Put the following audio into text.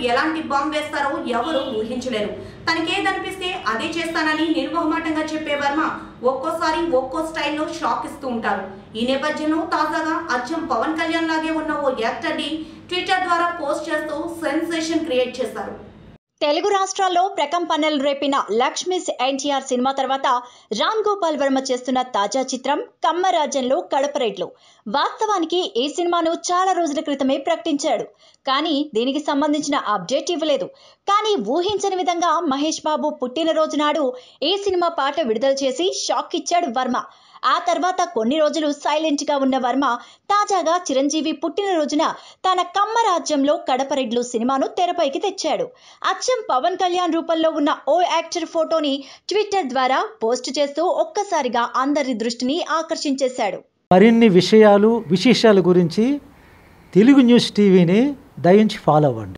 ఎలాంటి బాంబ్ వేస్తారో ఎవరు ఊహించలేరు తనకేదనిపిస్తే అదే చేస్తానని నిర్మోహమాటంగా చెప్పే వర్మ ఒక్కోసారి ఒక్కో స్టైల్లో షాక్ ఇస్తూ ఉంటారు ఈ నేపథ్యంలో తాజాగా అచ్చం పవన్ కళ్యాణ్ లాగే ఉన్న ఓ యాక్టర్ ని ట్విట్టర్ ద్వారా పోస్ట్ చేస్తూ సెన్సేషన్ క్రియేట్ చేశారు తెలుగు రాష్ట్రాల్లో ప్రకంపనలు రేపిన లక్ష్మీస్ ఎన్టీఆర్ సినిమా తర్వాత రామ్ గోపాల్ వర్మ చేస్తున్న తాజా చిత్రం కమ్మరాజ్యంలో కడపరేట్లు వాస్తవానికి ఈ సినిమాను చాలా రోజుల క్రితమే ప్రకటించాడు కానీ దీనికి సంబంధించిన అప్డేట్ ఇవ్వలేదు కానీ ఊహించని విధంగా మహేష్ బాబు పుట్టినరోజు నాడు ఈ సినిమా పాట విడుదల చేసి షాక్ ఇచ్చాడు వర్మ ఆ తర్వాత కొన్ని రోజులు సైలెంట్ గా ఉన్న వర్మ తాజాగా చిరంజీవి పుట్టినరోజున తన కమ్మ రాజ్యంలో కడపరెడ్లు సినిమాను తెరపైకి తెచ్చాడు అచ్చం పవన్ కళ్యాణ్ రూపంలో ఉన్న ఓ యాక్టర్ ఫోటోని ట్విట్టర్ ద్వారా పోస్ట్ చేస్తూ ఒక్కసారిగా అందరి దృష్టిని ఆకర్షించేశాడు మరిన్ని విషయాలు విశేషాల గురించి తెలుగు న్యూస్ టీవీని దయించి ఫాలో అవ్వండి